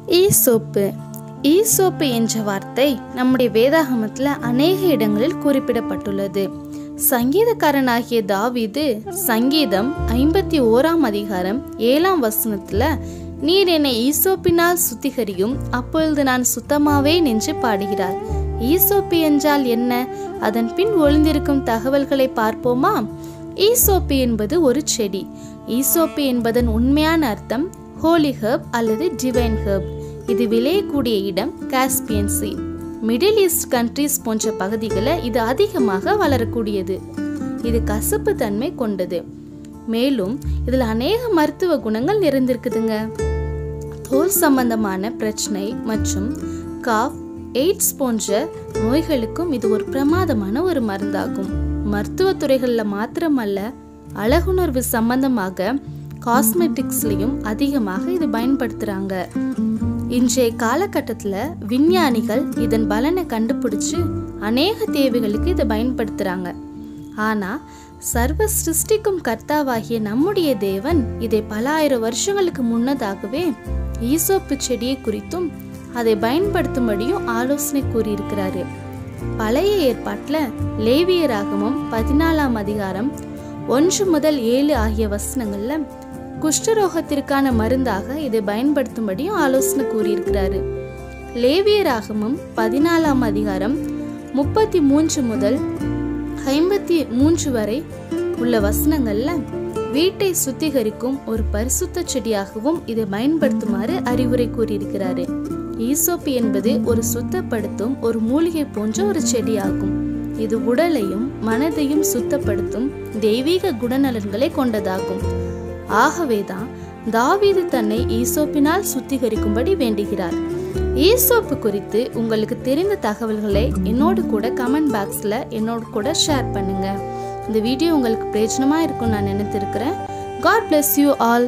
ஈசோப்பு ஈசோப்பு என்ற வார்த்தை நம்முடைய வேதாகமத்தில் அநேக இடங்களில் குறிப்பிடப்பட்டுள்ளது சங்கீதக்காரனாகிய தாவீது சங்கீதம் ஐம்பத்தி ஓராம் அதிகாரம் ஏழாம் வசனத்துல நீர் என்னை ஈசோப்பினால் சுத்திகரியும் அப்பொழுது நான் சுத்தமாவே நின்று பாடுகிறார் ஈசோப்பு என்றால் என்ன அதன் பின் ஒளிந்திருக்கும் தகவல்களை பார்ப்போமா ஈசோப்பு என்பது ஒரு செடி ஈசோப்பு என்பதன் உண்மையான அர்த்தம் ஹோலி ஹர்ப் அல்லது டிவைன் ஹர்ப் இது விளையக்கூடிய இடம் Caspian Sea Middle East countries போன்ற பகுதிகளில் இது அதிகமாக வளரக்கூடியது இது கசப்பு தன்மை கொண்டது மேலும் இதில் அநேக மருத்துவ குணங்கள் நிறைந்திருக்குதுங்க தோல் சம்பந்தமான பிரச்சனை மற்றும் காஃப் எய்ட்ஸ் போன்ற நோய்களுக்கும் இது ஒரு பிரமாதமான ஒரு மருந்தாகும் மருத்துவ துறைகளில் மாத்திரமல்ல அழகுணர்வு சம்பந்தமாக காஸ்மெட்டிக்ஸ்லையும் அதிகமாக இது பயன்படுத்துகிறாங்க இன்றைய காலகட்டத்தில் விஞ்ஞானிகள் இதன் பலனை கண்டுபிடிச்சு அநேக தேவைகளுக்கு இதை பயன்படுத்துகிறாங்க ஆனால் சர்வ சிருஷ்டிக்கும் கர்த்தாவாகிய நம்முடைய தேவன் இதை பல ஆயிரம் வருஷங்களுக்கு முன்னதாகவே ஈசோப்பு செடியை குறித்தும் அதை பயன்படுத்தும்படியும் ஆலோசனை கூறியிருக்கிறாரு பழைய ஏற்பாட்டில் லேவியராகமும் பதினாலாம் அதிகாரம் ஒன்று முதல் ஏழு ஆகிய வசனங்கள்ல குஷ்டரோகத்திற்கான மருந்தாக இதை பயன்படுத்தும்படியும் ஆலோசனை கூறியிருக்கிறாரு லேவியராகமும் பதினாலாம் அதிகாரம் முப்பத்தி மூன்று முதல் ஐம்பத்தி மூன்று வரை உள்ள வசனங்கள்ல வீட்டை சுத்திகரிக்கும் ஒரு பரிசுத்த செடியாகவும் இதை பயன்படுத்துமாறு அறிவுரை கூறியிருக்கிறாரு ஈசோப்பு என்பது ஒரு சுத்தப்படுத்தும் ஒரு மூலிகை போன்ற ஒரு செடியாகும் இது உடலையும் மனதையும் சுத்தப்படுத்தும் தெய்வீக குணநலன்களை கொண்டதாகும் ஆகவேதான் தாவீது தன்னை ஈசோப்பினால் சுத்திகரிக்கும்படி வேண்டுகிறார் ஈசோப்பு குறித்து உங்களுக்கு தெரிந்த தகவல்களை என்னோடு கூட கமெண்ட் பாக்ஸில் என்னோடு கூட ஷேர் பண்ணுங்க இந்த வீடியோ உங்களுக்கு பிரயோஜனமாக இருக்கும்னு நான் நினைத்திருக்கிறேன் காட் bless யூ ஆல்